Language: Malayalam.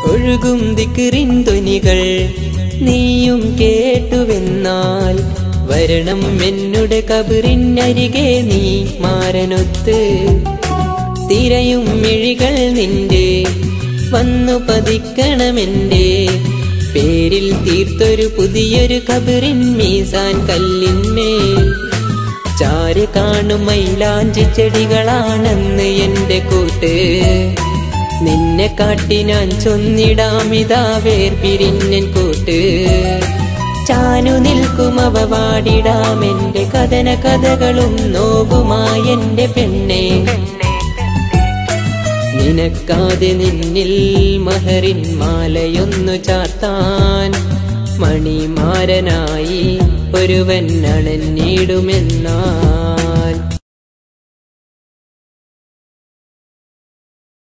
ഒഴുകും ദിക്കിറിൻ ധ്വനികൾ നീയും കേട്ടുവെന്നാൽ വരണം എന്നുടെ കബറിനരികെ നീ മാരനൊത്ത് തിരയും മിഴികൾ നിന്റെ വന്നു പതിക്കണമെന്റെ പേരിൽ തീർത്തൊരു പുതിയൊരു കബറിൻ മീസാൻ കല്ലിന്മേൽ ചാര് കാണും മൈലാഞ്ചി ചെടികളാണെന്ന് എന്റെ കൂട്ട് നിന്നെ കാട്ടി ഞാൻ ചൊന്നിടാമിതാ വേർപിരിഞ്ഞൻ കൂട്ട് ചാനു നിൽക്കും അവ പാടിടാം എന്റെ കഥന കഥകളും നോവുമായെന്റെ പെണ്ണെ നിനക്കാതെ നിന്നിൽ മഹറിൻ മാലയൊന്നു ചാർത്താൻ മണിമാരനായി ഒരുവൻ അണഞ്ഞിടുമെന്നാ